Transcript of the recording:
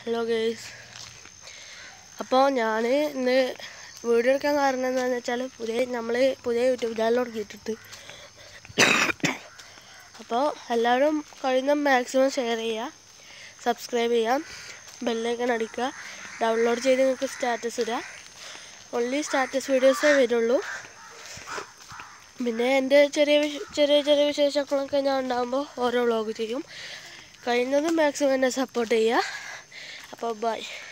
hello guys അപ്പോൾ ഞാൻ ഇന്ന് വീഡിയോ എടുക്കാൻ കാരണം എന്താണെന്ന് വെച്ചാൽ പുതിയ നമ്മൾ പുതിയ യൂട്യൂബ് ചാനൽ തുടങ്ങിയിട്ടുണ്ട് അപ്പോൾ എല്ലാവരും കഴിയുന്ന മാക്സിമം ഷെയർ ചെയ്യുക സബ്സ്ക്രൈബ് ചെയ്യാം ബെല്ലൈക്കൺ അടിക്കുക ഡൗൺലോഡ് ചെയ്ത് നിങ്ങൾക്ക് സ്റ്റാറ്റസ് ഇടുക ഓൺലി സ്റ്റാറ്റസ് വീഡിയോസേ വരുള്ളൂ പിന്നെ എൻ്റെ ചെറിയ വിശ- ചെറിയ ചെറിയ വിശേഷങ്ങളൊക്കെ ഞാൻ ഉണ്ടാകുമ്പോൾ ഓരോ വ്ളോഗ് ചെയ്യും കഴിയുന്നതും മാക്സിമം എന്നെ സപ്പോർട്ട് ചെയ്യുക അപ്പോൾ ബൈ